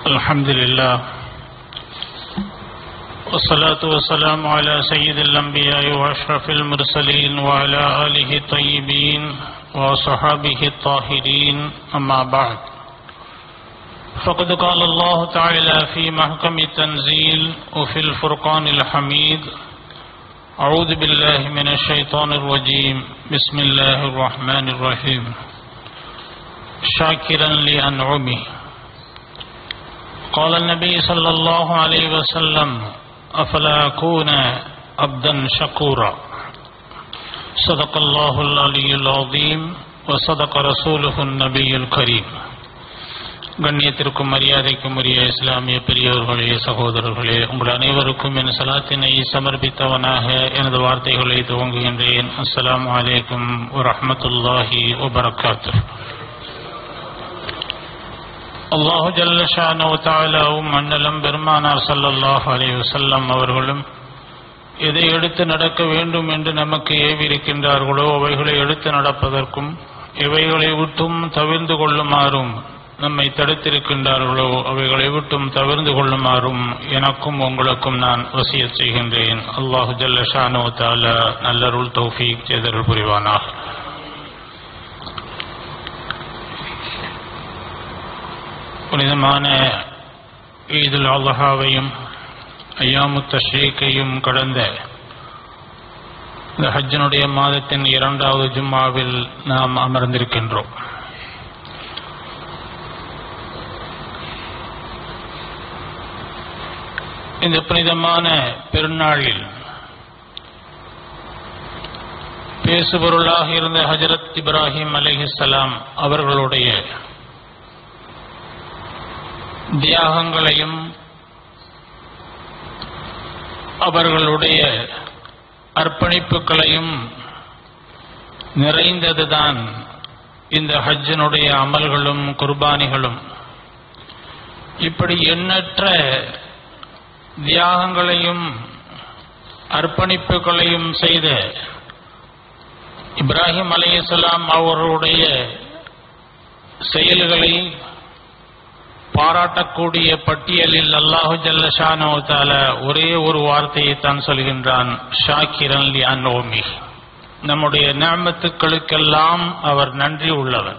الحمد لله والصلاة والسلام على سيد الأنبياء وأشرف المرسلين وعلى آله الطيبين وصحابه الطاهرين أما بعد فقد قال الله تعالى في محكم التنزيل وفي الفرقان الحميد أعوذ بالله من الشيطان الرجيم بسم الله الرحمن الرحيم شاكرا لأنعمه قال النبي صلى الله عليه وسلم أفلا أكون عبدا شكورا صدق الله العلي العظيم وصدق رسوله النبي الكريم கண்ணியத்திற்கும் மரியாதைக்கும் உரிய இஸ்லாமிய பெரியோர்களே சகோதரர்களே உங்கள் அனைவருக்கும் என் சலாத்தினை சமர்ப்பித்தவனாக எனது வார்த்தைகளை துவங்குகின்றேன் அஸ்ஸலாமு அலைக்கும் வரஹ்மத்துல்லாஹி வபரகாத்து அல்லாஹு ஜல்லஷானோ தாலாவும் மன்னலம் பெருமானார் சல்லல்லாஹு அலைஹி வஸல்லம் அவர்களும் எதை எடுத்து நடக்க வேண்டும் என்று நமக்கு ஏவிருக்கின்றார்களோ அவைகளை எடுத்து நடப்பதற்கும் எவைகளை விட்டும் தவிர்ந்து கொள்ளுமாறும் நம்மை தடுத்திருக்கின்றார்களோ அவைகளை விட்டும் தவிர்ந்து கொள்ளுமாறும் எனக்கும் உங்களுக்கும் நான் வசிய செய்கின்றேன் அல்லாஹு ஜல்லஷானோ தாலா நல்லருள் தௌஃபீக் செய்தருள் புரிவானாக புனிதமான ஈதுல் அல்ஹாவையும் ஐயாமு தஷ்ரீக்கையும் கடந்த இந்த ஹஜ்ஜனுடைய மாதத்தின் இரண்டாவது ஜும்மாவில் நாம் அமர்ந்திருக்கின்றோம் இந்த புனிதமான பெருநாளில் பேசுபொருளாக இருந்த ஹஜரத் இப்ராஹிம் அலிஹிசலாம் அவர்களுடைய தியாகங்களையும் அவர்களுடைய அர்ப்பணிப்புகளையும் நிறைந்ததுதான் இந்த ஹஜ்ஜினுடைய அமல்களும் குர்பானிகளும் இப்படி எண்ணற்ற தியாகங்களையும் அர்ப்பணிப்புகளையும் செய்த இப்ராஹிம் அலையலாம் அவர்களுடைய செயல்களை பாராட்டக்கூடிய பட்டியலில் அல்லாஹு ஜல்லஷானோ தால ஒரே ஒரு வார்த்தையை தான் சொல்கின்றான் ஷாக்கிரன் லி அன்னோமி நம்முடைய நேமத்துக்களுக்கெல்லாம் அவர் நன்றி உள்ளவர்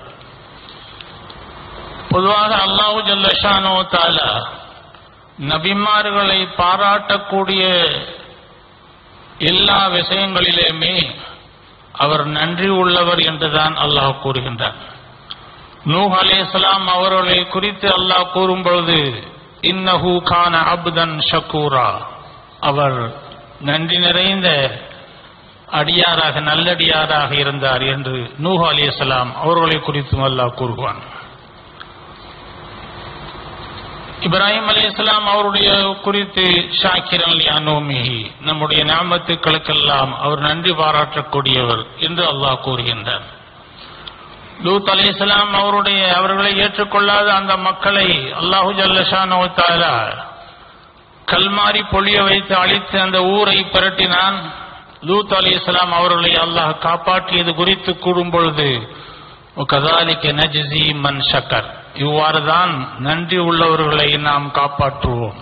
பொதுவாக அல்லாஹு ஜல்லஷானோ தால நபிமார்களை பாராட்டக்கூடிய எல்லா விஷயங்களிலுமே அவர் நன்றி உள்ளவர் என்றுதான் அல்லாஹ் கூறுகின்றார் நூஹ் அலேஸ்லாம் அவர்களை குறித்து அல்லாஹ் கூறும் பொழுது இன்னஹூ கான அப்தன் ஷக்கூரா அவர் நன்றி நிறைந்த அடியாராக நல்லடியாராக இருந்தார் என்று நூஹ் அலேஸ்லாம் அவர்களை குறித்தும் அல்லாஹ் கூறுவான் இப்ராஹிம் அலி இஸ்லாம் அவருடைய குறித்து ஷாக்கிர் அலி அனோமிஹி நம்முடைய நாமத்துக்களுக்கெல்லாம் அவர் நன்றி பாராட்டக்கூடியவர் என்று அல்லாஹ் கூறுகின்றார் லூத் அலி இஸ்லாம் அவருடைய அவர்களை ஏற்றுக்கொள்ளாத அந்த மக்களை அல்லாஹு ஜல்லஷானோத்தாலா கல்மாரி பொழிய வைத்து அழித்து அந்த ஊரை பிரட்டினான் லூத் அலி இஸ்லாம் அவர்களை அல்லாஹ் காப்பாற்றியது குறித்து கூறும் பொழுது கதாலிக்க நஜ்சி மன் ஷக்கர் இவ்வாறு தான் நன்றி உள்ளவர்களை நாம் காப்பாற்றுவோம்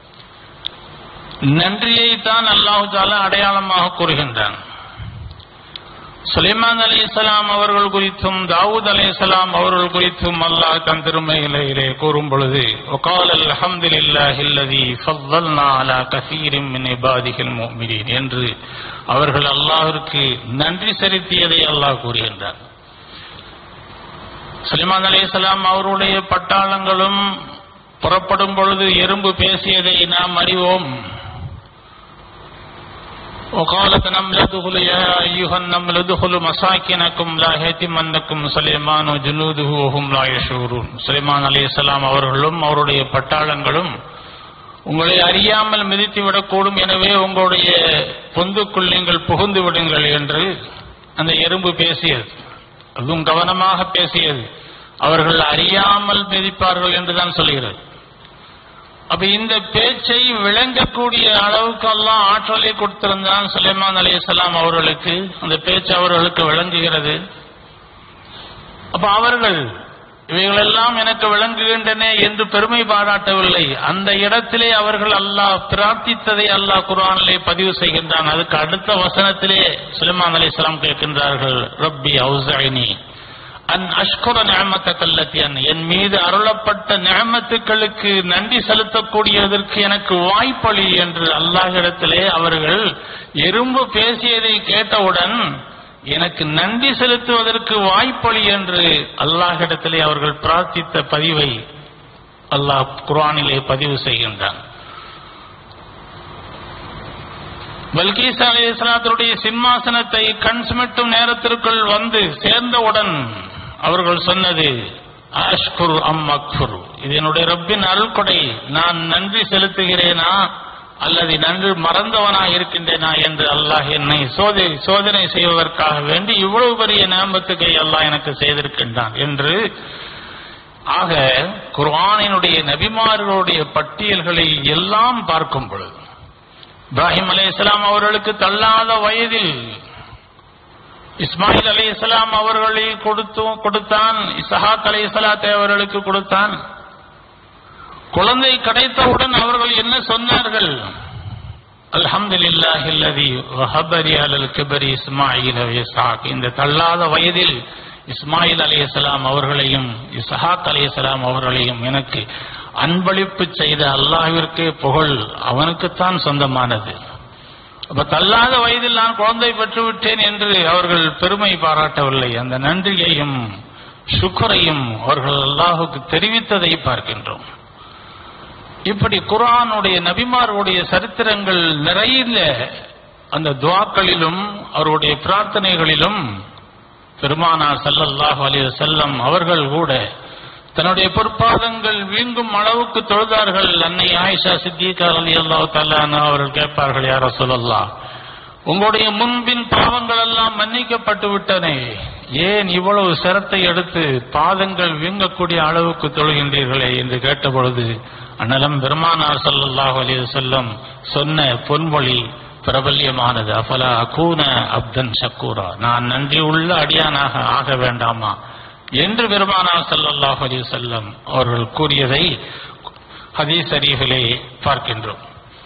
நன்றியை தான் அல்லாஹு தாலா அடையாளமாக கூறுகின்றான் சுலைமான் அலி இஸ்லாம் அவர்கள் குறித்தும் தாவூத் அலி இஸ்லாம் அவர்கள் குறித்தும் அல்லாஹ் தன் திருமையிலே கூறும் பொழுது ஒகால் அல்ஹம்துலில்லாஹில்லதி ஃபல்லல்னா அலா கசீரின் மின் இபாதிகள் முஃமினீன் என்று அவர்கள் அல்லாஹ்விற்கு நன்றி செலுத்தியதை அல்லாஹ் கூறுகின்றார் சுலைமான் அலி இஸ்லாம் அவருடைய பட்டாளங்களும் புறப்படும் பொழுது எறும்பு பேசியதை நாம் அறிவோம் وقالت نملة ادخل يا أيها النمل ادخلوا مساكنكم لا يهتمنكم سليمان وجنوده وهم لا يشعرون சுலைமான் அலைஹிஸ்ஸலாம் அவர்களும் அவருடைய பட்டாளங்களும் உங்களை அறியாமல் மிதித்து விடக்கூடும் எனவே உங்களுடைய பொந்துக்குள் நீங்கள் புகுந்து விடுங்கள் என்று அந்த எறும்பு பேசியது அதுவும் கவனமாக பேசியது அவர்கள் அறியாமல் மிதிப்பார்கள் என்றுதான் சொல்கிறது அப்ப இந்த பேச்சை விளங்கக்கூடிய அளவுக்கு எல்லாம் ஆற்றலை கொடுத்திருந்தான் சுலைமான் அலி இஸ்லாம் அவர்களுக்கு அந்த பேச்சு அவர்களுக்கு விளங்குகிறது அப்ப அவர்கள் இவைகளெல்லாம் எனக்கு விளங்குகின்றன என்று பெருமை பாராட்டவில்லை அந்த இடத்திலே அவர்கள் அல்லாஹ் பிரார்த்தித்ததை அல்லாஹ் குர்ஆனிலே பதிவு செய்கின்றான் அதுக்கு அடுத்த வசனத்திலே சுலைமான் அலைஹிஸ்ஸலாம் கேட்கின்றார்கள் ரப்பி அவுசைனி அன் அஷ்குர நியமத்தக்கல்லத்தி அன் என் மீது அருளப்பட்ட நியமத்துக்களுக்கு நன்றி செலுத்தக்கூடியதற்கு எனக்கு வாய்ப்பளி என்று அல்லாஹிடத்திலே அவர்கள் எறும்பு பேசியதை கேட்டவுடன் எனக்கு நன்றி செலுத்துவதற்கு வாய்ப்பளி என்று அல்லாஹிடத்திலே அவர்கள் பிரார்த்தித்த பதிவை அல்லாஹ் குர்ஆனிலே பதிவு செய்கின்றான் பல்கீஸ் அலி இஸ்லாத்தினுடைய சிம்மாசனத்தை கண் சுமிட்டும் நேரத்திற்குள் வந்து சேர்ந்தவுடன் அவர்கள் சொன்னது அஷ்குர் அம் அக்ஃபுர் இது என்னுடைய ரப்பின் அருள்கொடை நான் நன்றி செலுத்துகிறேனா அல்லது நன்றி மறந்தவனா இருக்கின்றேனா என்று அல்லாஹ் என்னை சோதனை சோதனை செய்வதற்காக வேண்டி இவ்வளவு பெரிய நேமத்துக்கை அல்லாஹ் எனக்கு செய்திருக்கின்றான் என்று ஆக குர்ஆனினுடைய நபிமார்களுடைய பட்டியல்களை எல்லாம் பார்க்கும் பொழுது இப்ராஹிம் அலை இஸ்லாம் அவர்களுக்கு தள்ளாத வயதில் இஸ்மாயில் அலி இஸ்லாம் அவர்களை கொடுத்து கொடுத்தான் இசஹாக் அலி இஸ்லாத்தை அவர்களுக்கு கொடுத்தான் குழந்தை கிடைத்தவுடன் அவர்கள் என்ன சொன்னார்கள் அல்ஹம்துலில்லாஹி அல்லதி வஹபரி அலல் கிபரி இஸ்மாயில் இஸ்ஹாக் இந்த தள்ளாத வயதில் இஸ்மாயில் அலைஹிஸ்ஸலாம் அவர்களையும் இஸ்ஹாக் அலைஹிஸ்ஸலாம் அவர்களையும் எனக்கு அன்பளிப்பு செய்த அல்லாஹ்விற்கே புகழ் அவனுக்குத்தான் சொந்தமானது அப்ப தள்ளாத வயதில் நான் குழந்தை பெற்று விட்டேன் என்று அவர்கள் பெருமை பாராட்டவில்லை அந்த நன்றியையும் சுக்கரையும் அவர்கள் அல்லாஹுக்கு தெரிவித்ததை பார்க்கின்றோம் இப்படி குர்ஆனுடைய நபிமார்களுடைய சரித்திரங்கள் நிறைய அந்த துவாக்களிலும் அவருடைய பிரார்த்தனைகளிலும் பெருமானார் ஸல்லல்லாஹு அலைஹி வஸல்லம் அவர்கள் கூட தன்னுடைய பொற்பாதங்கள் வீங்கும் அளவுக்கு தொழுதார்கள் அன்னை ஆயிஷா சித்திகா ரலியல்லாஹு தஆலா அன்ஹா அவர்கள் கேட்பார்கள் யார் ரசூலல்லாஹ் உங்களுடைய முன்பின் பாவங்கள் எல்லாம் மன்னிக்கப்பட்டு விட்டன ஏன் இவ்வளவு சிரத்தை எடுத்து பாதங்கள் வீங்கக்கூடிய அளவுக்கு தொழுகின்றீர்களே என்று கேட்டபொழுது அண்ணலம் பெருமானார் ஸல்லல்லாஹு அலைஹி வஸல்லம் சொன்ன பொன்மொழி பிரபல்யமானது அஃபலா அகூன அப்தன் ஷக்கூரா நான் நன்றி உள்ள அடியானாக ஆக வேண்டாமா என்று பெருமானார் ஸல்லல்லாஹு அலைஹி வஸல்லம் அவர்கள் கூறியதை ஹதீஸ் ஷரீஃபிலே பார்க்கின்றோம்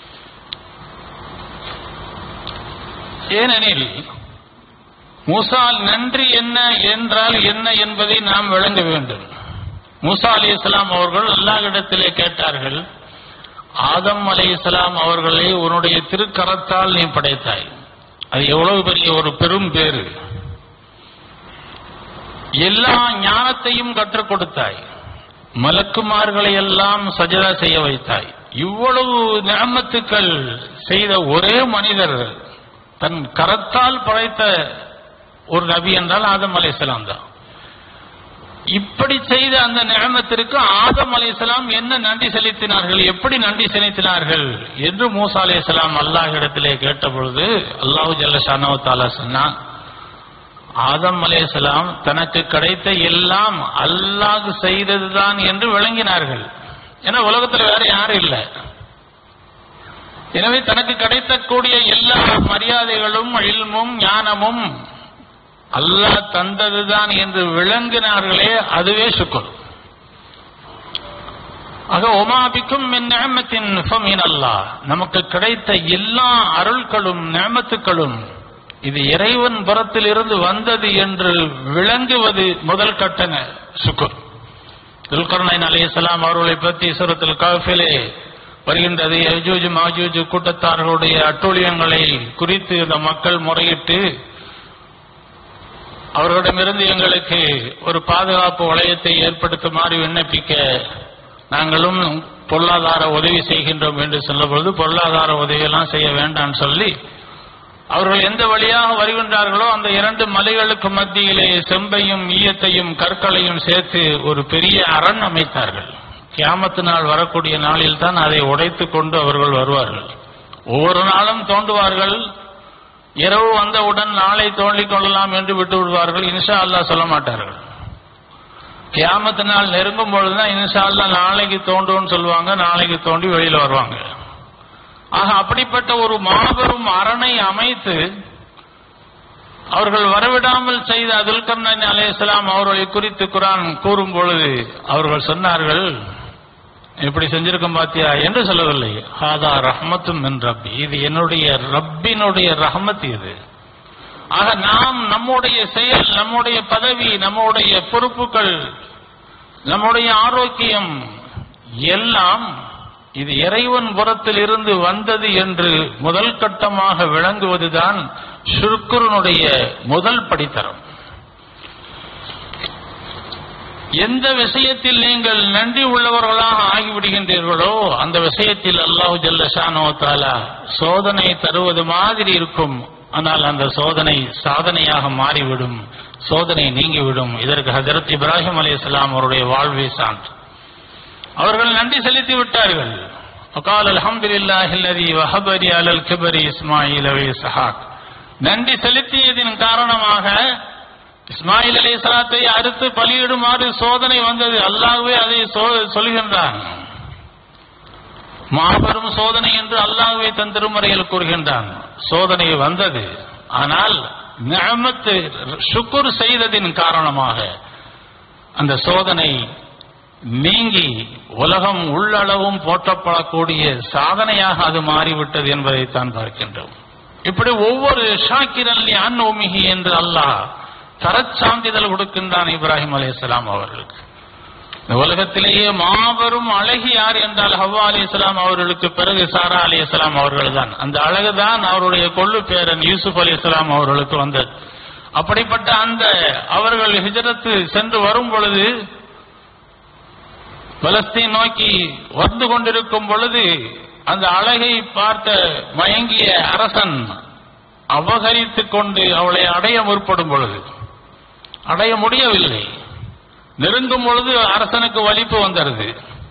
ஏனெனில் மூசால் நன்றி என்ன என்றால் என்ன என்பதை நாம் விளங்க வேண்டும் மூசா அலி இஸ்லாம் அவர்கள் அல்லாஹ்விடத்திலே கேட்டார்கள் ஆதம் அலை இஸ்லாம் அவர்களை உன்னுடைய திருக்கரத்தால் நீ படைத்தாய் அது எவ்வளவு பெரிய ஒரு பெரும் பேரு எல்லா ஞானத்தையும் கற்றுக் கொடுத்தாய் மலக்குமார்களை எல்லாம் சஜதா செய்ய வைத்தாய் இவ்வளவு நியமத்துக்கள் செய்த ஒரே மனிதர் தன் கரத்தால் படைத்த ஒரு நபி என்றால் ஆதம் அலைஹிஸ்ஸலாம் தான் இப்படி செய்த அந்த நியமத்திற்கு ஆதம் அலைஹிஸ்ஸலாம் என்ன நன்றி செலுத்தினார்கள் எப்படி நன்றி செலுத்தினார்கள் என்று மூசா அலைஹிஸ்ஸலாம் அல்லாஹ்விடத்திலே கேட்டபொழுது அல்லாஹ் ஜல்லஷானோ தாலா சொன்னான் ஆதம் அலைஹிஸ்ஸலாம் தனக்கு கிடைத்த எல்லாம் அல்லாஹ் செய்ததுதான் என்று விளங்கினார்கள் ஏன்னா உலகத்தில் வேற யாரும் இல்லை எனவே தனக்கு கிடைக்கக்கூடிய எல்லா மரியாதைகளும் இல்மும் ஞானமும் அல்லாஹ் தந்ததுதான் என்று விளங்கினார்களே அதுவே சுக்குர் ஆக ஒமாபிக்கும் மின் நியமத்தின் ஃபமின் அல்லாஹ் நமக்கு கிடைத்த எல்லா அருள்களும் நியமத்துக்களும் இது இறைவன் புறத்தில் இருந்து வந்தது என்று விளங்குவது முதல் கட்டண சுக்குர் துல்கர்னைன் அலைஹிஸ்ஸலாம் அவர்களை பற்றி சூரத்துல் காஃபிலே வருகின்றது யஜூஜ் மாஜூஜ் கூட்டத்தார்களுடைய அட்டூழியங்களை குறித்து இந்த மக்கள் முறையிட்டு அவர்களிடமிருந்து எங்களுக்கு ஒரு பாதுகாப்பு வளையத்தை ஏற்படுத்துமாறு விண்ணப்பிக்க நாங்களும் பொருளாதார உதவி செய்கின்றோம் என்று சொன்னபொழுது பொருளாதார உதவியெல்லாம் செய்ய வேண்டாம் சொல்லி அவர்கள் எந்த வழியாக வருகின்றார்களோ அந்த இரண்டு மலைகளுக்கு மத்தியிலே செம்பையும் ஈயத்தையும் கற்களையும் சேர்த்து ஒரு பெரிய அரண் அமைத்தார்கள் கியாமத்து நாள் வரக்கூடிய நாளில் தான் அதை உடைத்து கொண்டு அவர்கள் வருவார்கள் ஒவ்வொரு நாளும் தோண்டுவார்கள் இரவு வந்தவுடன் நாளை தோண்டிக் கொள்ளலாம் என்று விட்டு விடுவார்கள் இன்ஷா அல்லாஹ் சொல்ல மாட்டார்கள் கியாமத்து நாள் நெருங்கும் பொழுதுதான் இன்ஷா அல்லாஹ் நாளைக்கு தோண்டுன்னு சொல்லுவாங்க நாளைக்கு தோண்டி வெளியில வருவாங்க ஆக அப்படிப்பட்ட ஒரு மாபெரும் அரணை அமைத்து அவர்கள் வரவிடாமல் செய்த அதுல்கர்ணன் அலையாம் அவர்களை குறித்து குரான் கூறும் பொழுது அவர்கள் சொன்னார்கள் இப்படி செஞ்சிருக்கோம் பாத்தியா என்று சொல்லவில்லை ஹாதா ரஹ்மத்தும் என் ரப்பி இது என்னுடைய ரப்பினுடைய ரஹமத் இது ஆக நாம் நம்முடைய செயல் நம்முடைய பதவி நம்முடைய பொறுப்புகள் நம்முடைய ஆரோக்கியம் எல்லாம் இது இறைவன் புறத்தில் இருந்து வந்தது என்று முதல் கட்டமாக விளங்குவதுதான் சுருக்குருனுடைய முதல் படித்தரம் எந்த விஷயத்தில் நீங்கள் நன்றி உள்ளவர்களாக ஆகிவிடுகின்றீர்களோ அந்த விஷயத்தில் அல்லாஹு ஜல்லஷானோ தாலா சோதனை தருவது மாதிரி இருக்கும் ஆனால் அந்த சோதனை சாதனையாக மாறிவிடும் சோதனை நீங்கிவிடும் இதற்கு ஹஜரத் இப்ராஹிம் அலி இஸ்லாம் அவருடைய வாழ்வை சான்று அவர்கள் நன்றி செலுத்தி விட்டார்கள் وقال الحمد لله الذي وهب لي على الكبر اسماعيل واسحاق நன்றி செலுத்தியதின் காரணமாக இஸ்மாயில் அலி சலாத்தை அறுத்து பலியிடுமாறு சோதனை வந்தது அல்லாஹ்வே அதை சோ- சொல்கின்றான் மாபெரும் சோதனை என்று அல்லாஹ்வே தன் திருமறையில் கூறுகின்றான் சோதனை வந்தது ஆனால் நிஅமத்து சுக்குர் செய்ததின் காரணமாக அந்த சோதனை நீங்கி உலகம் உள்ளளவும் போற்றப்படக்கூடிய சாதனையாக அது மாறிவிட்டது என்பதைத்தான் பார்க்கின்றோம் இப்படி ஒவ்வொரு ஷாக்கிரல்லி அன்னோமிகி என்று அல்லாஹ் தரச்சான்றிதழ் கொடுக்கின்றான் இப்ராஹிம் அலைஹிஸ்ஸலாம் அவர்களுக்கு இந்த உலகத்திலேயே மாபெரும் அழகி யார் என்றால் ஹவ்வா அலிஸ்லாம் அவர்களுக்கு பிறகு சாரா அலிஸ்லாம் அவர்கள் தான் அந்த அழகுதான் அவருடைய கொள்ளு பேரன் யூசுப் அலிஸ்லாம் அவர்களுக்கு வந்தது அப்படிப்பட்ட அந்த அவர்கள் ஹிஜரத்து சென்று வரும் பொழுது பலஸ்தீன் நோக்கி வந்து கொண்டிருக்கும் பொழுது அந்த அழகை பார்த்த மயங்கிய அரசன் அபகரித்துக் கொண்டு அவளை அடைய முற்படும் பொழுது அடைய முடியவில்லை நெருங்கும் பொழுது அரசனுக்கு வலிப்பு வந்துடுது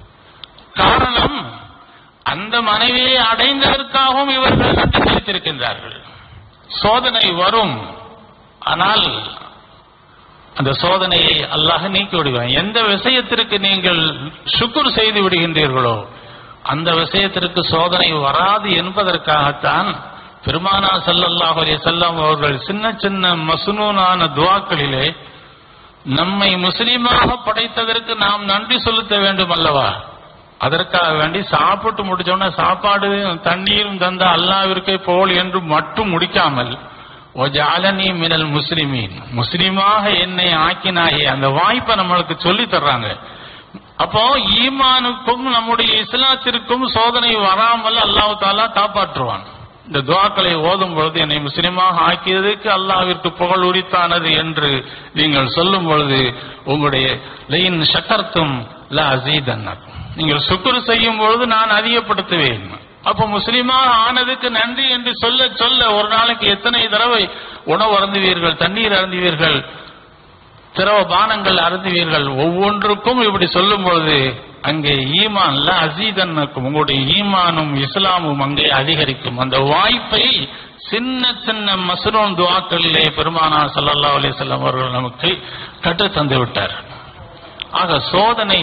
காரணம் அந்த மனைவியை அடைந்ததற்காகவும் இவர்கள் நன்றி செலுத்தியிருக்கின்றார்கள் சோதனை வரும் ஆனால் அந்த சோதனையை அல்லாஹ் நீக்கி விடுவான் எந்த விஷயத்திற்கு நீங்கள் சுக்குர் செய்து விடுகின்றீர்களோ அந்த விஷயத்திற்கு சோதனை வராது என்பதற்காகத்தான் பெருமானா ஸல்லல்லாஹு அலைஹி வஸல்லம் அவர்கள் சின்ன சின்ன மசுனூனான துவாக்களிலே நம்மை முஸ்லீமாக படைத்ததற்கு நாம் நன்றி செலுத்த வேண்டும் அல்லவா அதற்காக வேண்டி சாப்பிட்டு முடிச்சோன்னா சாப்பாடு தண்ணீரும் தந்த அல்லாவிற்கே போல் என்று மட்டும் முடிக்காமல் ஒஜாலனி மினல் முஸ்லிமீன் முஸ்லிமாக என்னை ஆக்கினாயே அந்த வாய்ப்பை நம்மளுக்கு சொல்லி தர்றாங்க அப்போ ஈமானுக்கும் நம்முடைய இஸ்லாத்திற்கும் சோதனை வராமல் அல்லாஹ் தாலா காப்பாற்றுவான் இந்த துவாக்களை ஓதும் பொழுது என்னை முஸ்லிமாக ஆக்கியதற்கு அல்லாஹ்விற்கு புகழ் உரித்தானது என்று நீங்கள் சொல்லும் பொழுது உங்களுடைய லைன் சக்கர்த்தும் ல அசீதன்னக்கும் நீங்கள் சுக்குரு செய்யும் பொழுது நான் அதிகப்படுத்துவேன் அப்ப முஸ்லிமாக ஆனதுக்கு நன்றி என்று சொல்ல சொல்ல ஒரு நாளைக்கு எத்தனை தடவை உணவு அருந்துவீர்கள் தண்ணீர் அருந்துவீர்கள் திரவ பானங்கள் அருந்துவீர்கள் ஒவ்வொன்றுக்கும் இப்படி சொல்லும் பொழுது அங்கே ஈமான்ல அசீதன்னுக்கும் உங்களுடைய ஈமானும் இஸ்லாமும் அங்கே அதிகரிக்கும் அந்த வாய்ப்பை சின்ன சின்ன மசுரோன் துவாக்களிலே பெருமானா ஸல்லல்லாஹு அலைஹி வஸல்லம் அவர்கள் நமக்கு கற்றுத் தந்து விட்டார் ஆக சோதனை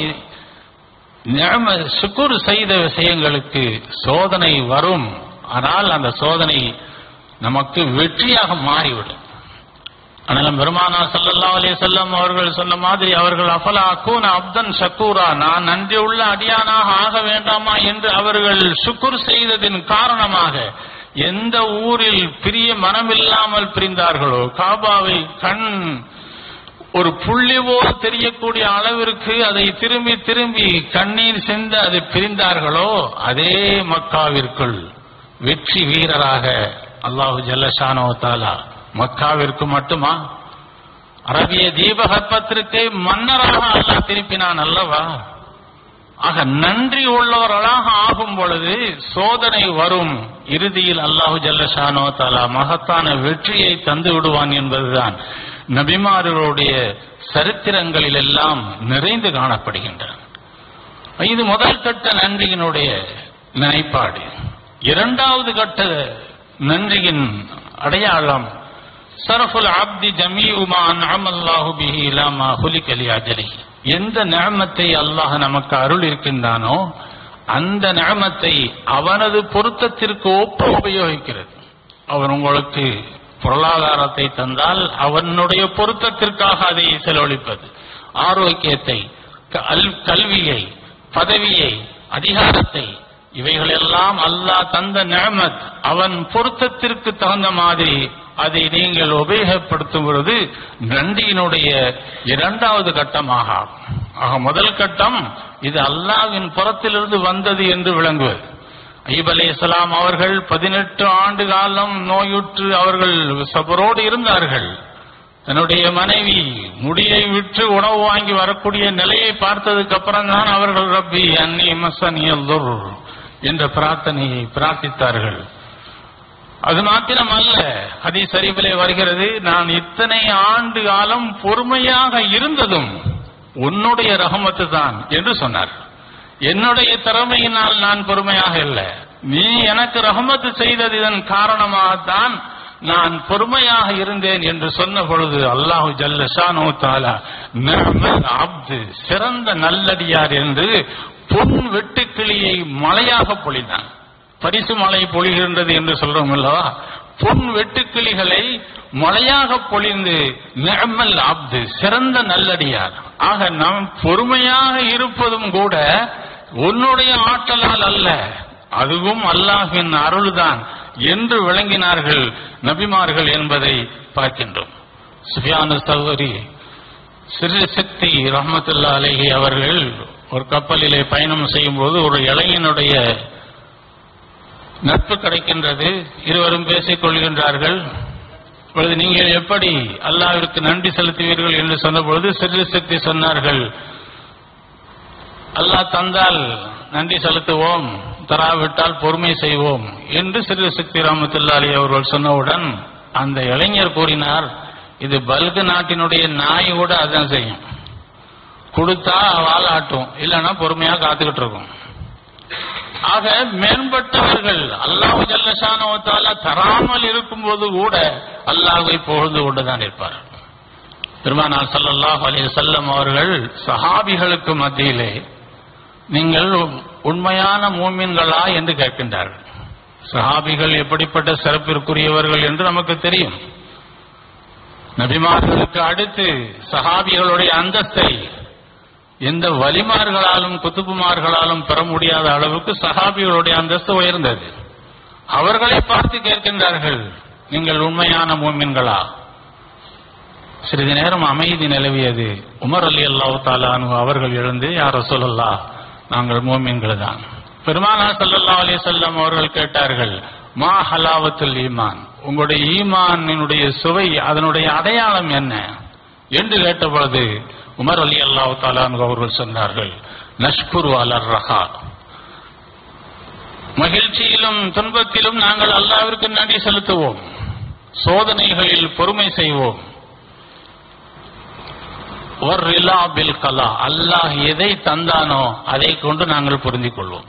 நியம சுக்குர் செய்த விஷயங்களுக்கு சோதனை வரும் ஆனால் அந்த சோதனை நமக்கு வெற்றியாக மாறிவிடும் ஆனால் பெருமானா ஸல்லல்லாஹு அலைஹி வஸல்லம் அவர்கள் சொன்ன மாதிரி அவர்கள் அஃபலா அக்கூன அப்தன் ஷக்கூரா நான் நன்றியுள்ள அடியானாக ஆக வேண்டாமா என்று அவர்கள் சுக்குர் செய்ததின் காரணமாக எந்த ஊரில் பிரிய மனமில்லாமல் பிரிந்தார்களோ காபாவை கண் ஒரு புள்ளி போல் தெரியக்கூடிய அளவிற்கு அதை திரும்பி திரும்பி கண்ணீர் சிந்த அதை பிரிந்தார்களோ அதே மக்காவிற்குள் வெற்றி வீரராக அல்லாஹு ஜல்லஷானோ தாலா மக்காவிற்கு மட்டுமா அரபிய தீபகற்பத்திற்கு மன்னராக அல்லாஹ் திருப்பினான் அல்லவா ஆக நன்றி உள்ளவர்களாக ஆகும் பொழுது சோதனை வரும் இறுதியில் அல்லாஹு ஜல்லஷானோ தாலா மகத்தான வெற்றியை தந்து விடுவான் என்பதுதான் நபிமார்களுடைய சரித்திரங்களில் எல்லாம் நிறைந்து காணப்படுகின்றன இது முதல் கட்ட நன்றியினுடைய நினைப்பாடு இரண்டாவது கட்ட நன்றியின் அடையாளம் சரஃபுல் அப்தி ஜமீஉமா அன்அமல்லாஹு பிஹி இலா மா ஹுலிக லிஅஜலிஹி எந்த நிஅமத்தை அல்லாஹ் நமக்கு அருள் இருக்கின்றானோ அந்த நிஅமத்தை அவனது பொருத்தத்திற்கு ஒப்ப உபயோகிக்கிறது அவன் உங்களுக்கு பொருளாதாரத்தை தந்தால் அவனுடைய பொருத்தத்திற்காக அதை செலவழிப்பது ஆரோக்கியத்தை கல்- கல்வியை பதவியை அதிகாரத்தை இவைகளெல்லாம் அல்லாஹ் தந்த நியமத் அவன் பொருத்தத்திற்கு தகுந்த மாதிரி அதை நீங்கள் உபயோகப்படுத்தும் பொழுது நன்றியினுடைய இரண்டாவது கட்டமாக ஆகும். ஆக முதல் கட்டம் இது அல்லாஹ்வின் புறத்திலிருந்து வந்தது என்று விளங்குவது ஐப் அலைஹிஸ்ஸலாம் அவர்கள் பதினெட்டு ஆண்டு காலம் நோயுற்று அவர்கள் சபரோடு இருந்தார்கள் தன்னுடைய மனைவி முடியை விற்று உணவு வாங்கி வரக்கூடிய நிலையை பார்த்ததுக்கு அப்புறம் தான் அவர்கள் ரப்பி அன்னி மசனியல்துர் என்ற பிரார்த்தனையை பிரார்த்தித்தார்கள் அது மாத்திரம் அல்ல ஹதீஸ் ஷரீஃபிலே வருகிறது நான் இத்தனை ஆண்டு காலம் பொறுமையாக இருந்ததும் உன்னுடைய ரஹமத்து தான் என்று சொன்னார் என்னுடைய திறமையினால் நான் பொறுமையாக இல்லை நீ எனக்கு ரஹமத்து செய்தது இதன் காரணமாகத்தான் நான் பொறுமையாக இருந்தேன் என்று சொன்ன பொழுது அல்லாஹு ஜல்ல ஷானோ தாலா நிஅமல் அப்து சிறந்த நல்லடியார் என்று பொன் வெட்டுக்கிளியை மழையாக பொழிந்தான் பரிசு மழை பொழிகின்றது என்று சொல்றோம் அல்லவா பொன் வெட்டுக்கிளிகளை மழையாக பொழிந்து நிஅமல் அப்து சிறந்த நல்லடியார் ஆக நாம் பொறுமையாக இருப்பதும் கூட உன்னுடைய ஆற்றலால் அல்ல அதுவும் அல்லாஹ்வின் அருள்தான் என்று விளங்கினார்கள் நபிமார்கள் என்பதை பார்க்கின்றோம் சுஃபியானு சௌகரி சிறு சக்தி ரஹமத்துல்லா அலைஹி அவர்கள் ஒரு கப்பலிலே பயணம் செய்யும் போது ஒரு இளைஞனுடைய நட்பு கிடைக்கின்றது இருவரும் பேசிக் கொள்கின்றார்கள் இப்பொழுது நீங்கள் எப்படி அல்லாஹ்விற்கு நன்றி செலுத்துவீர்கள் என்று சொன்னபொழுது சிறு சக்தி சொன்னார்கள் அல்லாஹ் தந்தால் நன்றி செலுத்துவோம் தராவிட்டால் பொறுமை செய்வோம் என்று சிறு சக்தி ராமத்துல்லா அலி அவர்கள் சொன்னவுடன் அந்த இளைஞர் கூறினார் இது பல்கு நாட்டினுடைய நாய் கூட அதான் செய்யும் கொடுத்தா வாலாட்டும் இல்லைன்னா பொறுமையா காத்துக்கிட்டு இருக்கும் ஆக மேம்பட்டவர்கள் அல்லாஹ் ஜல்லஷானவத்தால தராமல் இருக்கும்போது கூட அல்லாஹை புகழ்ந்து கொண்டுதான் இருப்பார் பெருமானார் ஸல்லல்லாஹு அலைஹி வஸல்லம் அவர்கள் சஹாபிகளுக்கு மத்தியிலே நீங்கள் உண்மையான மூமின்களா என்று கேட்கின்றார்கள் சஹாபிகள் எப்படிப்பட்ட சிறப்பிற்குரியவர்கள் என்று நமக்கு தெரியும் நபிமார்களுக்கு அடுத்து சஹாபிகளுடைய அந்தஸ்தை எந்த வலிமார்களாலும் குத்துப்புமார்களாலும் பெற முடியாத அளவுக்கு சஹாபிகளுடைய அந்தஸ்து உயர்ந்தது அவர்களை பார்த்து கேட்கின்றார்கள் நீங்கள் உண்மையான மூமின்களா சிறிது நேரம் அமைதி நிலவியது உமர் அலி அல்லாஹ் தாலானு அவர்கள் எழுந்து யார் சொல்லல்லா நாங்கள் மூமின்கள் தான் பெருமானா ஸல்லல்லாஹு அலைஹி வஸல்லம் அவர்கள் கேட்டார்கள் மா ஹலாவத்துல் ஈமான் உங்களுடைய ஈமானினுடைய சுவை அதனுடைய அடையாளம் என்ன என்று கேட்டபொழுது உமர் அலி அல்லாஹ் தாலானு அவர்கள் சொன்னார்கள் நஷ்குரு அலர் ரஹா மகிழ்ச்சியிலும் துன்பத்திலும் நாங்கள் அல்லாவிற்கு நன்றி செலுத்துவோம் சோதனைகளில் பொறுமை செய்வோம் ஒரு ரிலா பில் கலா அல்லாஹ் எதை தந்தானோ அதை கொண்டு நாங்கள் பொருந்திக் கொள்வோம்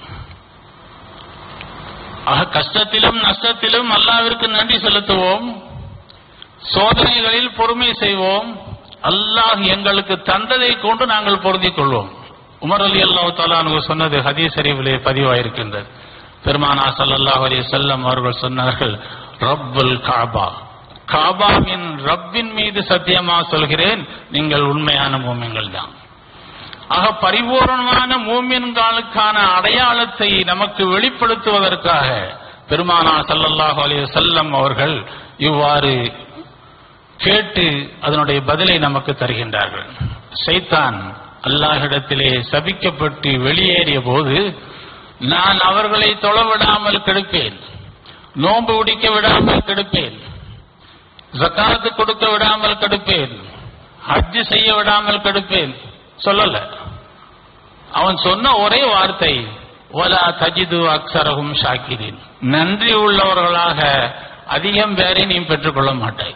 ஆக கஷ்டத்திலும் நஷ்டத்திலும் அல்லாவிற்கு நன்றி செலுத்துவோம் சோதனைகளில் பொறுமை செய்வோம் அல்லாஹ் எங்களுக்கு தந்ததை கொண்டு நாங்கள் பொருந்திக் கொள்வோம் உமர் அலி அல்லாஹ் தாலானு சொன்னது ஹதீஸ் ஷரீஃபிலே பதிவாயிருக்கின்றது பெருமானா ஸல்லல்லாஹு அலைஹி வஸல்லம் அவர்கள் சொன்னார்கள் ரப்புல் காபா காபாவின் ரப்பின் மீது சத்தியமா சொல்கிறேன் நீங்கள் உண்மையான மூமின்கள் தான் ஆக பரிபூர்ணமான மூமின்களுக்கான அடையாளத்தை நமக்கு வெளிப்படுத்துவதற்காக பெருமானா ஸல்லல்லாஹு அலைஹி வஸல்லம் அவர்கள் இவ்வாறு கேட்டு அதனுடைய பதிலை நமக்கு தருகின்றார்கள் சைத்தான் அல்லாஹ்விடத்திலே சபிக்கப்பட்டு வெளியேறிய போது நான் அவர்களை தொலைவிடாமல் கெடுப்பேன் நோன்பு உடிக்க விடாமல் கெடுப்பேன் ஜக்காத்து கொடுக்க விடாமல் கெடுப்பேன் ஹஜ் செய்ய விடாமல் கெடுப்பேன் சொல்லல அவன் சொன்ன ஒரே வார்த்தை ஒலா தஜிது அக்சரகும் ஷாக்கிரின் நன்றி உள்ளவர்களாக அதிகம் பேரை நீ பெற்றுக்கொள்ள மாட்டாய்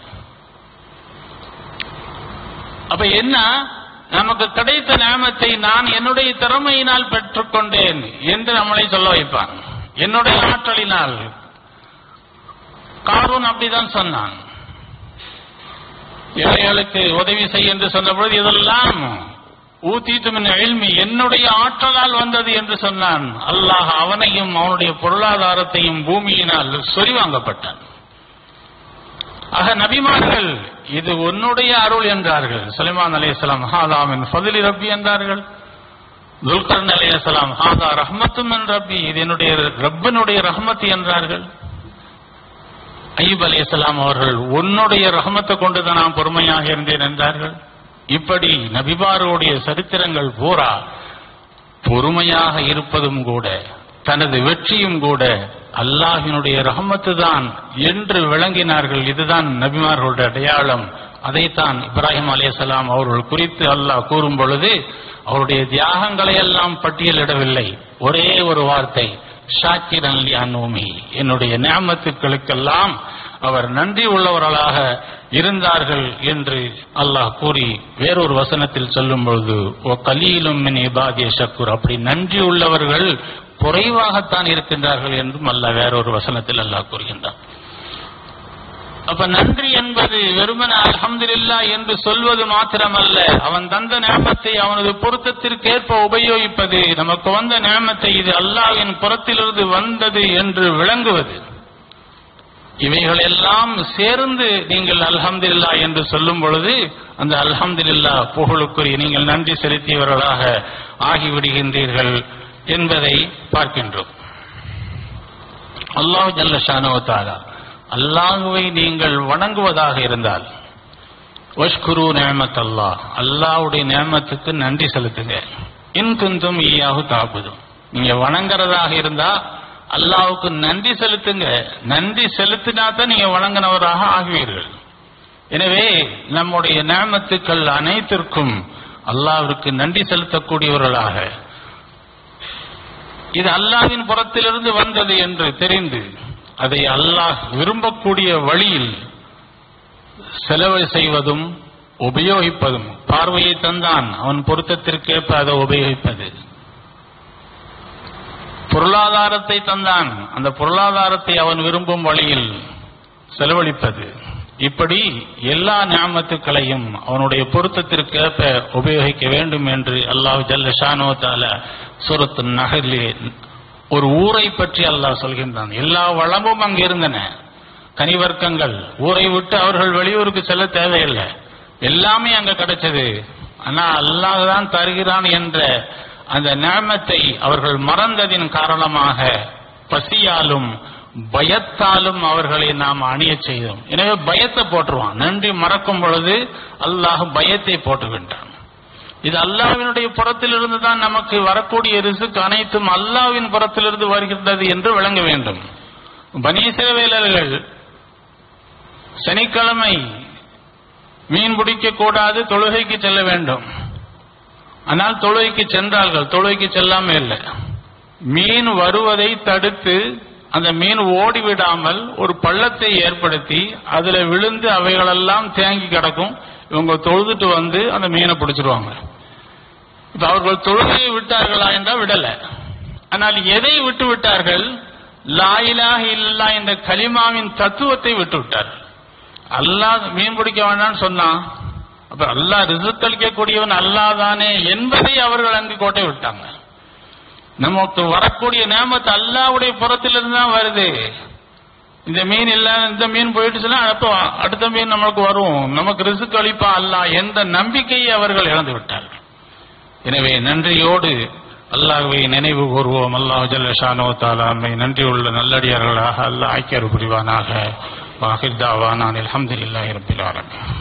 அப்ப என்ன நமக்கு கிடைத்த நியமத்தை நான் என்னுடைய திறமையினால் பெற்றுக்கொண்டேன் என்று நம்மளை சொல்ல வைப்பான் என்னுடைய ஆற்றலினால் காரூன் அப்படிதான் சொன்னான் ஏழைகளுக்கு உதவி செய் என்று சொன்னபொழுது இதெல்லாம் ஊத்தீத்து மின் எழ்மி என்னுடைய ஆற்றலால் வந்தது என்று சொன்னான் அல்லாஹ் அவனையும் அவனுடைய பொருளாதாரத்தையும் பூமியினால் சொரிவாங்கப்பட்டான் ஆக நபிமார்கள் இது உன்னுடைய அருள் என்றார்கள் சுலைமான் அலைஹிஸ்ஸலாம் ஹாதாமின் ஃபதிலி ரப்பி என்றார்கள் துல்கர்ன் அலைஹிஸ்ஸலாம் ஹாதா ரஹ்மத்தும் என் ரப்பி இது என்னுடைய ரப்பனுடைய ரஹ்மத் என்றார்கள் ஐயூப் அலைஹிஸ்ஸலாம் அவர்கள் உன்னுடைய ரஹமத்தை கொண்டுதான் நான் பொறுமையாக இருந்தேன் என்றார்கள் இப்படி நபிமார்களுடைய சரித்திரங்கள் பூரா பொறுமையாக இருப்பதும் கூட தனது வெற்றியும் கூட அல்லாஹினுடைய ரஹமத்து தான் என்று விளங்கினார்கள் இதுதான் நபிமார்களுடைய அடையாளம் அதைத்தான் இப்ராஹிம் அலைஹிஸ்ஸலாம் அவர்கள் குறித்து அல்லாஹ் கூறும் பொழுது அவருடைய தியாகங்களை எல்லாம் பட்டியலிடவில்லை ஒரே ஒரு வார்த்தை ஷாக்கிரன் அன்னூமி என்னுடைய நியாமத்துக்களுக்கெல்லாம் அவர் நன்றி உள்ளவர்களாக இருந்தார்கள் என்று அல்லாஹ் கூறி வேறொரு வசனத்தில் சொல்லும் பொழுது ஓ கலீலும் மின் இபாதிய ஷக்கூர் அப்படி நன்றி உள்ளவர்கள் குறைவாகத்தான் இருக்கின்றார்கள் என்றும் அல்லாஹ் வேறொரு வசனத்தில் அல்லாஹ் கூறுகின்றான் அப்ப நன்றி என்பது வெறுமன அல்ஹம்துலில்லா என்று சொல்வது மாத்திரமல்ல அவன் தந்த நேமத்தை அவனது பொருத்தத்திற்கேற்ப உபயோகிப்பது நமக்கு வந்த நேமத்தை இது அல்லாஹ்வின் புறத்திலிருந்து வந்தது என்று விளங்குவது இவைகள் எல்லாம் சேர்ந்து நீங்கள் அல்ஹம்துலில்லா என்று சொல்லும் பொழுது அந்த அல்ஹம்துலில்லா புகழுக்குரிய நீங்கள் நன்றி செலுத்தியவர்களாக ஆகிவிடுகின்றீர்கள் என்பதை பார்க்கின்றோம் அல்லாஹ் ஜல்ல ஷானவத்தாலா அல்லாஹுவை நீங்கள் வணங்குவதாக இருந்தால் வஷ்குரு நேமத் அல்லாஹ் அல்லாஹ்வுடைய நேமத்துக்கு நன்றி செலுத்துங்க இன்குந்தும் ஈயாகு தாப்புதும் நீங்க வணங்குறதாக இருந்தா அல்லாஹ்வுக்கு நன்றி செலுத்துங்க நன்றி செலுத்தினா தான் நீங்க வணங்கினவராக ஆகுவீர்கள் எனவே நம்முடைய நேமத்துக்கள் அனைத்திற்கும் அல்லாஹ்விற்கு நன்றி செலுத்தக்கூடியவர்களாக இது அல்லாஹ்வின் புறத்திலிருந்து வந்தது என்று தெரிந்து அதை அல்லாஹ் விரும்பக்கூடிய வழியில் செலவு செய்வதும் உபயோகிப்பதும் பார்வையை தந்தான் அவன் பொருத்தத்திற்கேற்ப அதை உபயோகிப்பது பொருளாதாரத்தை தந்தான் அந்த பொருளாதாரத்தை அவன் விரும்பும் வழியில் செலவழிப்பது இப்படி எல்லா ஞாபகத்துக்களையும் அவனுடைய பொருத்தத்திற்கேற்ப உபயோகிக்க வேண்டும் என்று அல்லாஹ் ஜல்ல ஷானோ தால சூரத்து நகரிலே ஒரு ஊரை பற்றி அல்லாஹ் சொல்கின்றான் எல்லா வளமும் அங்கு இருந்தன கனிவர்க்கங்கள் ஊரை விட்டு அவர்கள் வெளியூருக்கு செல்ல தேவையில்லை எல்லாமே அங்க கிடைச்சது ஆனா அல்லாஹ் தான் தருகிறான் என்ற அந்த நேமத்தை அவர்கள் மறந்ததின் காரணமாக பசியாலும் பயத்தாலும் அவர்களை நாம் அணியச் செய்தோம் எனவே பயத்தை போட்டுருவான் நன்றி மறக்கும் பொழுது அல்லாஹ் பயத்தை போட்டுகின்றான் இது அல்லாவினுடைய புறத்திலிருந்து தான் நமக்கு வரக்கூடிய ரிசுக்கு அனைத்தும் அல்லாவின் புறத்திலிருந்து வருகின்றது என்று விளங்க வேண்டும் பனீசவேலர்கள் சனிக்கிழமை மீன் பிடிக்க கூடாது தொழுகைக்கு செல்ல வேண்டும் ஆனால் தொழுகைக்கு சென்றார்கள் தொழுகைக்கு செல்லாம இல்லை மீன் வருவதை தடுத்து அந்த மீன் ஓடிவிடாமல் ஒரு பள்ளத்தை ஏற்படுத்தி அதுல விழுந்து அவைகளெல்லாம் தேங்கி கிடக்கும் இவங்க தொழுதுட்டு வந்து அந்த மீனை பிடிச்சிருவாங்க இப்ப அவர்கள் தொழுகையை விட்டார்களா என்றால் விடல ஆனால் எதை விட்டு விட்டார்கள் லாயிலாக இல்லா என்ற கலிமாவின் தத்துவத்தை விட்டு விட்டார்கள் அல்லாஹ் மீன் பிடிக்க வேண்டாம்னு சொன்னான் அப்ப அல்லாஹ் ரிசுக் அளிக்கக்கூடியவன் அல்லாஹ் தானே என்பதை அவர்கள் அங்கு கோட்டை விட்டாங்க நமக்கு வரக்கூடிய நேமத்து அல்லாவுடைய புறத்திலிருந்து தான் வருது இந்த மீன் இல்ல இந்த மீன் போயிட்டுச்சுன்னா அப்போ அடுத்த மீன் நம்மளுக்கு வரும் நமக்கு ரிசுக் அளிப்பா அல்லாஹ் என்ற நம்பிக்கையை அவர்கள் இழந்து விட்டார்கள் எனவே நன்றியோடு அல்லாஹ்வை நினைவு கூறுவோம் அல்லாஹ் ஜல்லஷானோ தாலா நம்மை நன்றியுள்ள நல்லடியார்களாக அல்லாஹ் ஐக்கியர் புரிவானாக வாஹிர் தாவானான் அல்ஹம்துலில்லாஹி ரப்பில் ஆலமீன்